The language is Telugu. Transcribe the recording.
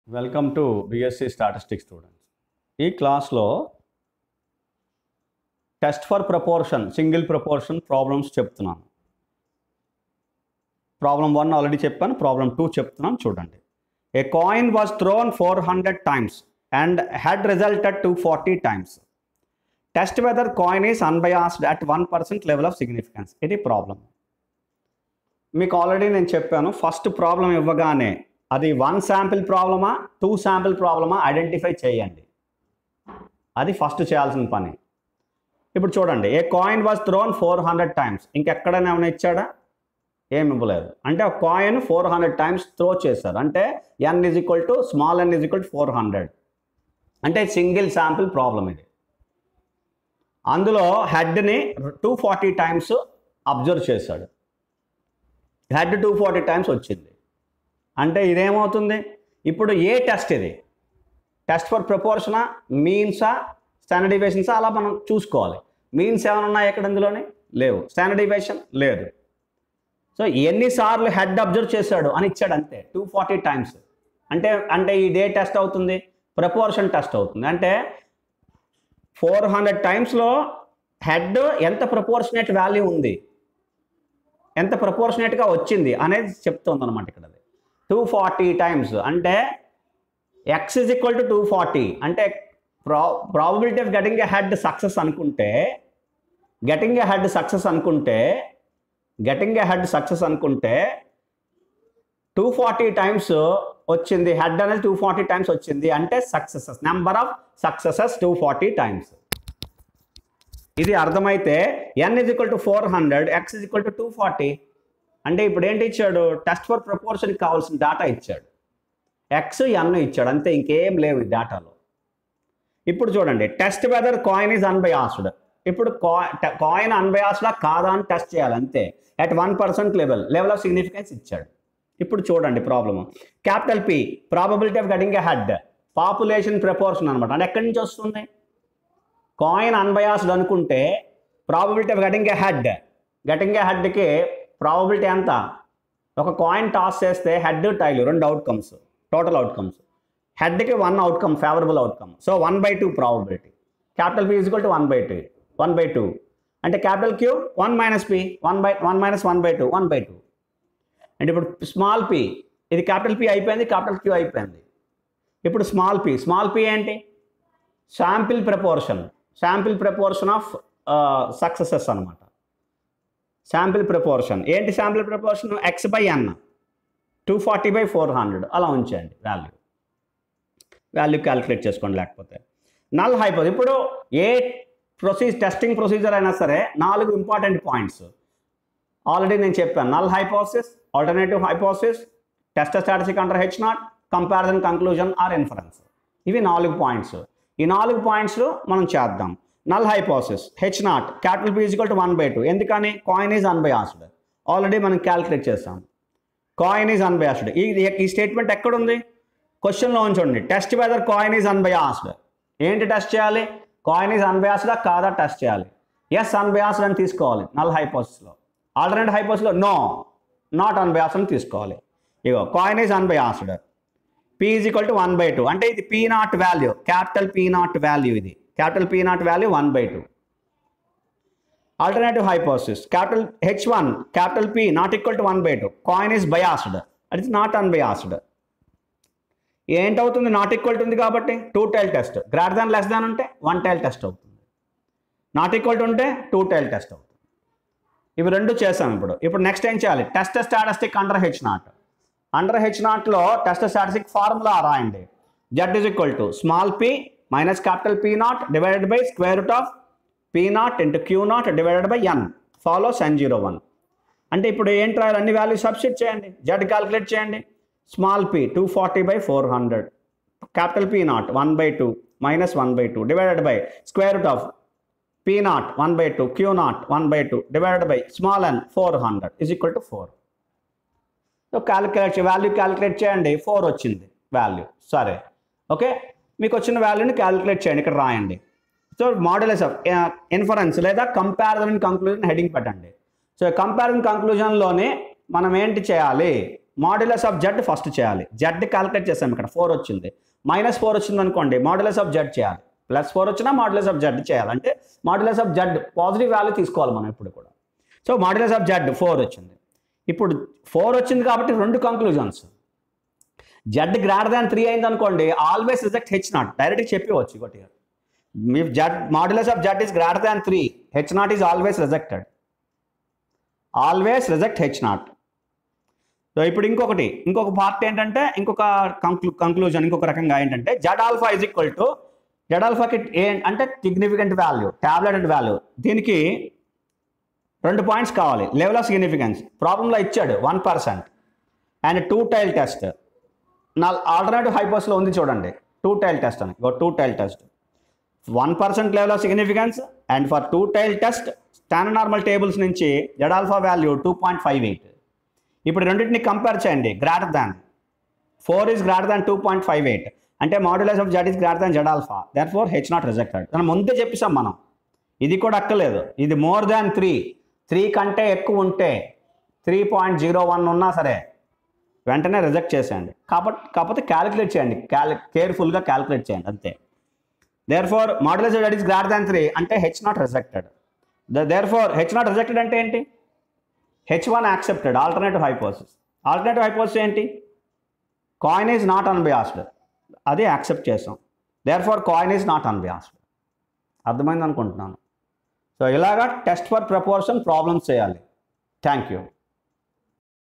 welcome to BSc statistics students ఈ క్లాస్లో test for proportion single proportion problems చెప్తున్నాను ప్రాబ్లం వన్ ఆల్రెడీ చెప్పాను ప్రాబ్లం టూ చెప్తున్నాను చూడండి a coin was thrown four hundred times and had resulted two forty times test whether coin is unbiased at one percent level of significance ఇది ప్రాబ్లం మీకు ఆల్రెడీ నేను చెప్పాను ఫస్ట్ ప్రాబ్లం ఇవ్వగానే అది వన్ శాంపిల్ ప్రాబ్లమా టూ శాంపిల్ ప్రాబ్లమా ఐడెంటిఫై చేయండి అది ఫస్ట్ చేయాల్సిన పని ఇప్పుడు చూడండి a coin was thrown four hundred times ఇంకెక్కడైనా ఏమైనా ఇచ్చాడా ఏమి ఇవ్వలేదు అంటే ఒక coin four hundred times throw చేశారు అంటే N is equal to small N is equal to four hundred అంటే సింగిల్ శాంపిల్ ప్రాబ్లం ఇది అందులో హెడ్ని టూ ఫార్టీ టైమ్స్ అబ్జర్వ్ చేశాడు హెడ్ టూ ఫార్టీ టైమ్స్ వచ్చింది అంటే ఇదేమవుతుంది ఇప్పుడు ఏ టెస్ట్ ఇది టెస్ట్ ఫర్ ప్రపోర్షనా మీన్సా స్టాండర్డ్ డివేషన్సా అలా మనం చూసుకోవాలి మీన్స్ ఏమైనా ఉన్నాయి ఎక్కడ ఇందులోని లేవు స్టాండర్డ్ డివేషన్ లేదు సో ఎన్నిసార్లు హెడ్ అబ్జర్వ్ చేశాడు అని ఇచ్చాడు అంతే టూ ఫార్టీ టైమ్స్ అంటే అంటే ఈ డే టెస్ట్ అవుతుంది ప్రపోర్షన్ టెస్ట్ అవుతుంది అంటే ఫోర్ హండ్రెడ్ టైమ్స్లో హెడ్ ఎంత ప్రపోర్షనేట్ వాల్యూ ఉంది ఎంత ప్రపోర్షనేట్గా వచ్చింది అనేది చెప్తుంది అనమాట ఇక్కడ టూ ఫార్టీ టైమ్స్ అంటే X is equal to two forty అంటే ప్రా probability of getting a head success అనుకుంటే గెటింగ్ ఎ హెడ్ సక్సెస్ అనుకుంటే గెటింగ్ ఎ హెడ్ సక్సెస్ అనుకుంటే టూ ఫార్టీ టైమ్స్ వచ్చింది హెడ్ అనేది టూ ఫార్టీ టైమ్స్ వచ్చింది అంటే successes number of successes two forty times ఇది అర్థమైతే N is equal to four hundred X is equal to two forty అంటే ఇప్పుడు ఏంటి ఇచ్చాడు టెస్ట్ ఫర్ ప్రపోర్షన్కి కావాల్సిన డేటా ఇచ్చాడు ఎక్స్ ఎన్ ఇచ్చాడు అంతే ఇంకేం లేవు ఈ డేటాలో ఇప్పుడు చూడండి test whether coin is unbiased ఇప్పుడు కాయిన్ అన్బయాస్డా కాదా అని టెస్ట్ చేయాలి అంతే at one percent level level of significance ఇచ్చాడు ఇప్పుడు చూడండి problem capital P probability of getting a head population proportion అనమాట అంటే ఎక్కడి నుంచి వస్తుంది కాయిన్ అన్బయాస్డ్ అనుకుంటే probability of getting a head getting a హెడ్కి ప్రాబబిలిటీ ఎంత ఒక కాయిన్ టాస్ చేస్తే హెడ్ టైలు రెండు అవుట్కమ్స్ టోటల్ అవుట్కమ్స్ హెడ్కి one outcome favourable outcome so one by two probability capital P equal to one by two one by two one capital Q one minus P one by one minus one by two one by two అంటే ఇప్పుడు స్మాల్ పి ఇది క్యాపిటల్ పి అయిపోయింది క్యాపిటల్ క్యూ అయిపోయింది ఇప్పుడు స్మాల్ పి స్మాల్ పి ఏంటి sample proportion sample proportion of successes అనమాట శాంపిల్ ప్రపోర్షన్ ఏంటి sample proportion X by N two forty by four hundred అలా ఉంచండి వాల్యూ వాల్యూ క్యాలిక్యులేట్ చేసుకోండి లేకపోతే నల్ హైపోజ్ ఇప్పుడు ఏ ప్రొసీజ్ టెస్టింగ్ ప్రొసీజర్ అయినా సరే నాలుగు ఇంపార్టెంట్ పాయింట్స్ ఆల్రెడీ నేను చెప్పాను null hypothesis alternative hypothesis test statistic under H not comparison conclusion or inference ఇవి నాలుగు పాయింట్స్ ఈ నాలుగు పాయింట్స్ మనం చేద్దాం null hypothesis H not capital P equal to one by two ఎందుకని కాయిన్ ఈజ్ అన్బయాస్డ్ ఆల్రెడీ మనం క్యాలిక్యులేట్ చేస్తాం కాయిన్ ఈజ్ అన్బయాస్డ్ ఈ ఈ స్టేట్మెంట్ ఎక్కడుంది క్వశ్చన్లో ఉంచండి test whether coin is unbiased ఏంటి టెస్ట్ చేయాలి కాయిన్ ఈజ్ అన్బయాస్డా కాదా టెస్ట్ చేయాలి ఎస్ అన్బయాస్డ్ అని తీసుకోవాలి నల్ హైపోసిస్లో ఆల్టర్నేట్ హైపోసిస్లో నో నాట్ అన్బయాస్డ్ అని తీసుకోవాలి ఇగో coin is unbiased P is equal to one by two అంటే ఇది P not value capital P not value ఇది capital P not value one by two alternative hypothesis capital H one capital P not equal to one by two coin is biased అది ఇస్ నాట్ అన్బయాస్డ్ ఏంటవుతుంది నాట్ ఈక్వల్ ఉంది కాబట్టి two tail test greater than less దాన్ ఉంటే వన్ టైల్ టెస్ట్ అవుతుంది నాట్ ఈక్వల్ ఉంటే టూ టైల్ టెస్ట్ అవుతుంది ఇవి రెండు చేసాం ఇప్పుడు ఇప్పుడు నెక్స్ట్ ఏం చేయాలి test statistic under H not under H నాట్లో టెస్ట్ స్టాటిస్టిక్ ఫార్ములా రాయండి Z is equal to small P minus capital P not divided by square root of P not into Q not divided by N follows N zero one అంటే ఇప్పుడు ఏంటి రాయాలి అన్ని వాల్యూస్ సబ్స్టిట్ చేయండి జెడ్ క్యాలిక్యులేట్ చేయండి small P two forty by four hundred capital P not one by two minus one by two divided by square root of P not one by two Q not one by two divided by small N four hundred is equal to four so calculate value calculate చేయండి ఫోర్ వచ్చింది వాల్యూ సరే ఓకే మీకు వచ్చిన వాల్యూని క్యాలిక్యులేట్ చేయండి ఇక్కడ రాయండి సో మాడ్యులస్ ఆఫ్ ఇన్ఫరెన్స్ లేదా కంపారిజన్ కంక్లూజన్ హెడింగ్ పెట్టండి సో కంపారిజన్ కంక్లూజన్లోనే మనం ఏంటి చేయాలి మాడ్యులస్ ఆఫ్ జెడ్ ఫస్ట్ చేయాలి జెడ్ క్యాలిక్యులేట్ చేసాం ఇక్కడ ఫోర్ వచ్చింది మైనస్ ఫోర్ వచ్చింది అనుకోండి మాడ్యులస్ ఆఫ్ జెడ్ చేయాలి ప్లస్ ఫోర్ వచ్చినా మాడ్యులస్ ఆఫ్ జెడ్ చేయాలి అంటే modulus of Z positive value తీసుకోవాలి మనం ఇప్పుడు కూడా so modulus of Z four వచ్చింది ఇప్పుడు ఫోర్ వచ్చింది కాబట్టి రెండు conclusions Z greater than three అయింది అనుకోండి ఆల్వేస్ రిజెక్ట్ హెచ్ నాట్ డైరెక్ట్గా చెప్పవచ్చు ఒకటి మీ Z modulus of Z is greater than three H not is always rejected always reject H not so ఇప్పుడు ఇంకొకటి ఇంకొక పార్ట్ ఏంటంటే ఇంకొక కంక్లూ కంక్లూజన్ ఇంకొక రకంగా ఏంటంటే Z alpha is equal to Z ఆల్ఫాకి ఏ అంటే సిగ్నిఫికెంట్ వాల్యూ టాబ్లెటెడ్ వాల్యూ దీనికి రెండు పాయింట్స్ కావాలి లెవెల్ ఆఫ్ సిగ్నిఫికెన్స్ ప్రాబ్లంలో ఇచ్చాడు one percent and two tail test నా ఆల్టర్నేటివ్ హైపోస్లో ఉంది చూడండి టూ టైల్ టెస్ట్ అని two tail test one percent level of significance and for two tail test standard normal tables నుంచి Z alpha value two point five eight ఇప్పుడు రెండింటిని కంపేర్ చేయండి greater than four is greater than two point five eight అంటే modulus of Z is greater than Z alpha therefore H not rejected మనం ముందే చెప్పేసాం మనం ఇది కూడా అక్కర్లేదు ఇది మోర్ దాన్ త్రీ త్రీ కంటే ఎక్కువ ఉంటే త్రీ పాయింట్ జీరో వన్ ఉన్నా సరే వెంటనే రిజెక్ట్ చేసేయండి కాబట్టి కాకపోతే క్యాలిక్యులేట్ చేయండి క్యాలి కేర్ఫుల్గా క్యాలిక్యులేట్ చేయండి అంతే therefore modulus of Z is greater than three అంటే H not rejected therefore H not rejected అంటే ఏంటి H one accepted alternative hypothesis alternative hypothesis ఏంటి కాయిన్ ఈజ్ నాట్ అన్బయాస్డ్ అది యాక్సెప్ట్ చేసాం therefore coin is not unbiased అర్థమైంది అనుకుంటున్నాను సో ఇలాగా టెస్ట్ ఫర్ ప్రపోర్షన్ ప్రాబ్లమ్స్ చేయాలి థ్యాంక్ యూ